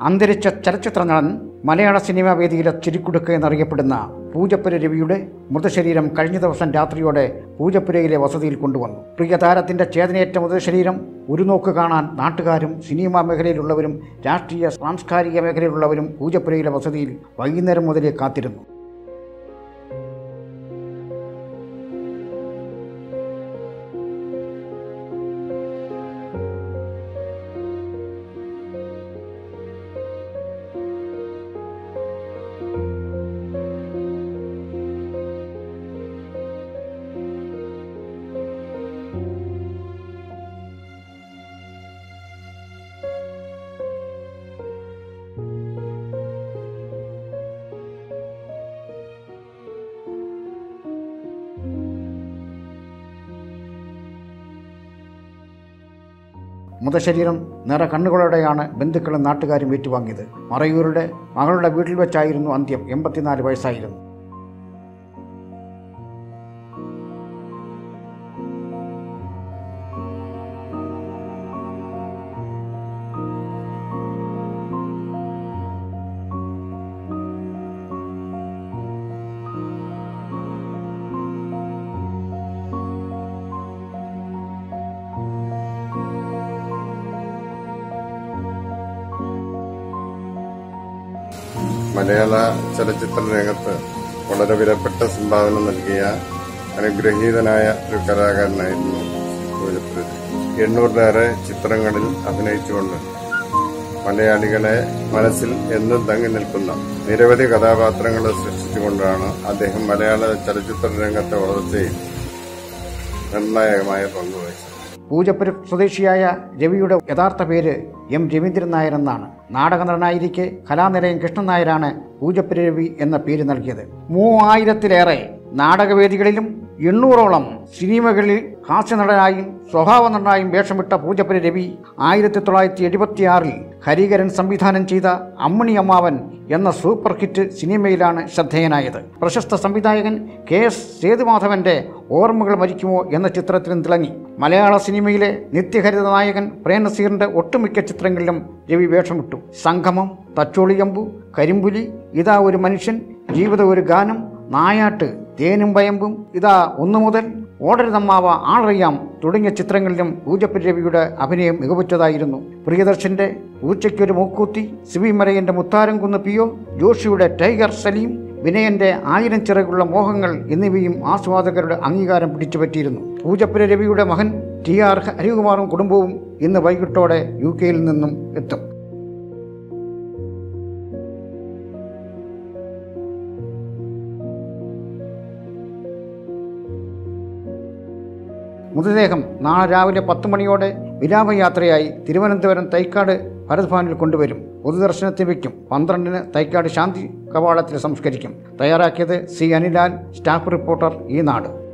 അന്തരിച്ച ചലച്ചിത്ര നടൻ മലയാള സിനിമാ വേദിയിലെ ചിരിക്കുടുക്ക് എന്നറിയപ്പെടുന്ന പൂജപ്പുര രവിയുടെ മൃതശരീരം കഴിഞ്ഞ ദിവസം രാത്രിയോടെ പൂജപ്പുരയിലെ വസതിയിൽ കൊണ്ടുവന്നു പ്രിയ താരത്തിന്റെ ചേതനയേറ്റ മൃതശരീരം ഒരു നോക്ക് കാണാൻ നാട്ടുകാരും സിനിമാ മേഖലയിലുള്ളവരും രാഷ്ട്രീയ സാംസ്കാരിക മേഖലയിലുള്ളവരും പൂജപ്പുരയിലെ വസതിയിൽ വൈകുന്നേരം മുതലേ കാത്തിരുന്നു മൃതശരീരം നിറ കണ്ണുകളോടെയാണ് ബന്ധുക്കളും നാട്ടുകാരും ഏറ്റുവാങ്ങിയത് മറയൂരുടെ മകളുടെ വീട്ടിൽ വെച്ചായിരുന്നു അന്ത്യം എൺപത്തിനാല് വയസ്സായിരുന്നു മലയാള ചലച്ചിത്ര രംഗത്ത് വളരെ വിലപ്പെട്ട സംഭാവന നൽകിയ അനുഗ്രഹീതനായ ഒരു കലാകാരനായിരുന്നു പൂജപ്പുരൻ എണ്ണൂറിലേറെ ചിത്രങ്ങളിൽ അഭിനയിച്ചുകൊണ്ട് മലയാളികളെ മനസ്സിൽ എന്നും തങ്ങി നിൽക്കുന്ന നിരവധി കഥാപാത്രങ്ങളെ സൃഷ്ടിച്ചുകൊണ്ടാണ് അദ്ദേഹം മലയാള ചലച്ചിത്ര രംഗത്തെ വളർച്ചയിൽ നിർണായകമായ പങ്കുവഹിച്ചത് പൂജപ്പുര സ്വദേശിയായ രവിയുടെ യഥാർത്ഥ പേര് എം രവീന്ദ്രൻ നായർ എന്നാണ് നാടക നടനായിരിക്കെ കലാനിലയം കൃഷ്ണൻ നായരാണ് പൂജപ്പുര രവി എന്ന പേര് നൽകിയത് മൂവായിരത്തിലേറെ നാടകവേദികളിലും എണ്ണൂറോളം സിനിമകളിൽ ഹാസ്യനടനായും സ്വഭാവ നടനായും വേഷമിട്ട പൂജപ്പുര രവി ആയിരത്തി തൊള്ളായിരത്തി എഴുപത്തിയാറിൽ ഹരികരൻ സംവിധാനം ചെയ്ത അമ്മണി അമ്മാവൻ എന്ന സൂപ്പർ ഹിറ്റ് സിനിമയിലാണ് ശ്രദ്ധേയനായത് പ്രശസ്ത സംവിധായകൻ കെ എസ് സേതുമാധവന്റെ ഓർമ്മകൾ മരിക്കുമോ എന്ന ചിത്രത്തിലും തിളങ്ങി മലയാള സിനിമയിലെ നിത്യഹരിത നായകൻ പ്രേംനസീറിന്റെ ഒട്ടുമിക്ക ചിത്രങ്ങളിലും രവി വേഷമിട്ടു സംഗമം തച്ചോളിയമ്പു കരിമ്പുലി ഇതാ ഒരു മനുഷ്യൻ ജീവിതം ഒരു ഗാനം നായാട്ട് തേനും പയമ്പും ഇതാ ഒന്നു മുതൽ ഓടരുതമ്മാവ ആളറിയാം തുടങ്ങിയ ചിത്രങ്ങളിലും പൂജപ്പുര രവിയുടെ അഭിനയം മികവുറ്റതായിരുന്നു പ്രിയദർശന്റെ പൂച്ചയ്ക്കൊരു മൂക്കൂത്തി സിബി മരയന്റെ മുത്താരം കുന്ന് പിയോ ജോഷിയുടെ ടൈഗർ സലീം വിനയന്റെ ആയിരം ചിറകുള്ള മോഹങ്ങൾ എന്നിവയും ആസ്വാദകരുടെ അംഗീകാരം പിടിച്ചുപറ്റിയിരുന്നു പൂജപ്പുര രവിയുടെ മകൻ ടി ആർ ഹരികുമാറും കുടുംബവും ഇന്ന് വൈകിട്ടോടെ യു കെയിൽ നിന്നും എത്തും മൃതദേഹം നാളെ രാവിലെ പത്ത് മണിയോടെ വിലാപയാത്രയായി തിരുവനന്തപുരം തൈക്കാട് ഭരത് ഭവനിൽ കൊണ്ടുവരും പൊതുദർശനത്തിന് വയ്ക്കും പന്ത്രണ്ടിന് തൈക്കാട് ശാന്തി കവാടത്തിൽ സംസ്കരിക്കും തയ്യാറാക്കിയത് സി അനിലാൽ സ്റ്റാഫ് റിപ്പോർട്ടർ ഈ നാട്